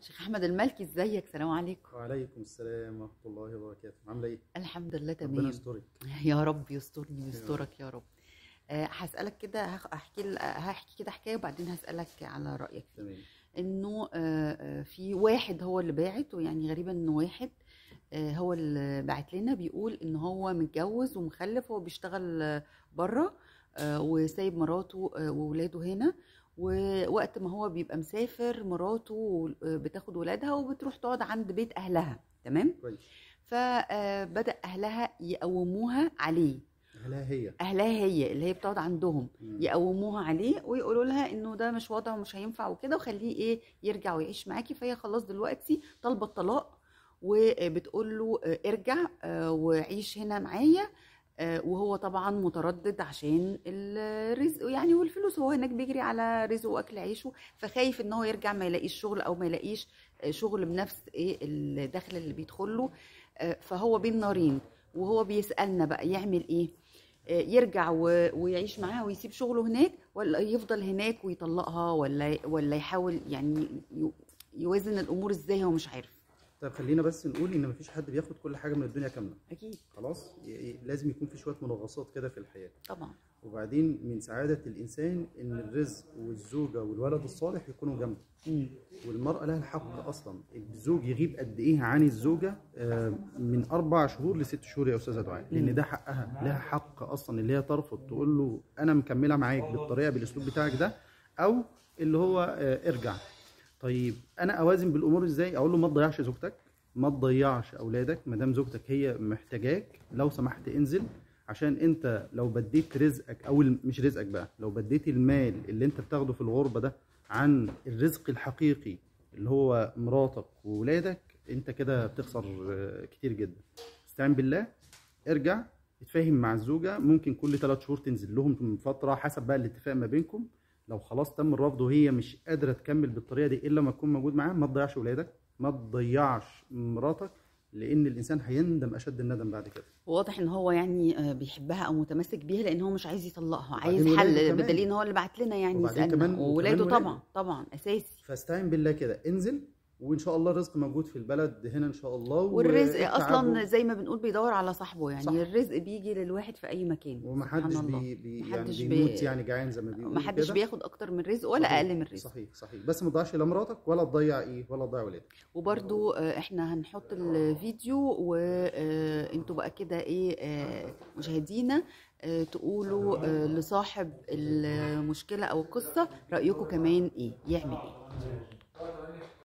شيخ احمد المالكي ازيك سلام عليكم وعليكم السلام ورحمة الله وبركاته عاملة ايه؟ الحمد لله ربنا تمام يسترك يا رب يسترني ويسترك يا رب آه، هسألك كده هخ- هحكي هحكي كده حكايه وبعدين هسألك على رأيك فيه تمام انه آه، آه، في واحد هو اللي باعت ويعني غريبا انه واحد آه، هو اللي باعت لنا بيقول ان هو متجوز ومخلف هو بيشتغل بره وسايب مراته آه، وولاده هنا ووقت ما هو بيبقى مسافر مراته آه، بتاخد ولادها وبتروح تقعد عند بيت اهلها تمام كويس فبدأ اهلها يقوموها عليه أهلها هي اهلها هي اللي هي بتقعد عندهم مم. يقوموها عليه ويقولوا لها انه ده مش وضع ومش هينفع وكده وخليه ايه يرجع ويعيش معاكي فهي خلاص دلوقتي طالبه الطلاق وبتقول له آه، ارجع آه، وعيش هنا معايا آه، وهو طبعا متردد عشان الرزق يعني والفلوس هو هناك بيجري على رزقه واكل عيشه فخايف ان هو يرجع ما يلاقيش شغل او ما يلاقيش آه، شغل بنفس ايه الدخل اللي بيدخل له آه، فهو بين نارين وهو بيسالنا بقى يعمل ايه آه، يرجع و- ويعيش معاها ويسيب شغله هناك ولا يفضل هناك ويطلقها ولا ولا يحاول يعني ي- يوازن الامور ازاي هو مش عارف طيب خلينا بس نقول إن مفيش حد بياخد كل حاجة من الدنيا كاملة اكيد خلاص ي- ي- لازم يكون في شوية منغصات كده في الحياة طبعا وبعدين من سعادة الإنسان إن الرزق والزوجة والولد الصالح يكونوا جنبه مم. والمرأة لها الحق أصلا الزوج يغيب قد إيه عن الزوجة آه، من أربع شهور لست شهور يا أستاذة دعاء لأن ده حقها لها حق أصلا اللي هي ترفض تقول له أنا مكملة معاك بالطريقة بالأسلوب بتاعك ده أو اللي هو آه، ارجع طيب أنا أوازن بالأمور إزاي أقول له ما تضيعش زوجتك ما تضيعش أولادك ما دام زوجتك هي محتاجاك لو سمحت انزل عشان انت لو بديت رزقك او ال- مش رزقك بقى لو بديت المال اللي انت بتاخده في الغربة ده عن الرزق الحقيقي اللي هو مراتك وولادك انت كده بتخسر آه، كتير جدا استعين بالله ارجع اتفاهم مع الزوجة ممكن كل ثلاث شهور تنزل لهم من فترة حسب بقى الاتفاق ما بينكم لو خلاص تم الرفض وهي مش قادرة تكمل بالطريقة دي إلا ما تكون موجود معاها ما تضيعش ولادك ما تضيعش مراتك لأن الإنسان هيندم أشد الندم بعد كده واضح ان هو يعني آه، بيحبها او متمسك بيها لان هو مش عايز يطلقها عايز وبعدين ولاده حل كمان. بدليل ان هو اللي بعت لنا يعني وبعدين يسالنا كمان- وولاده وكمان طبعا ولاده. طبعا اساسي فاستعين بالله كده انزل وإن شاء الله الرزق موجود في البلد هنا إن شاء الله والرزق والتعب اصلا زي ما بنقول بيدور على صاحبه يعني صح. الرزق بيجي للواحد في اي مكان ومحدش سبحان الله. بي بي يعني محدش بي- بيموت يعني جعان زي ما بيقولوا محدش كده. بياخد اكتر من رزق ولا صحيح، اقل من رزق صحيح صحيح بس ما تضيعش لا مراتك ولا تضيع ايه ولا تضيع ولادك وبرضو آه، احنا هنحط الفيديو وانتوا بقى كده ايه آه، مشاهدينا آه، تقولوا آه، لصاحب المشكلة او القصة رأيكم كمان ايه يعمل ايه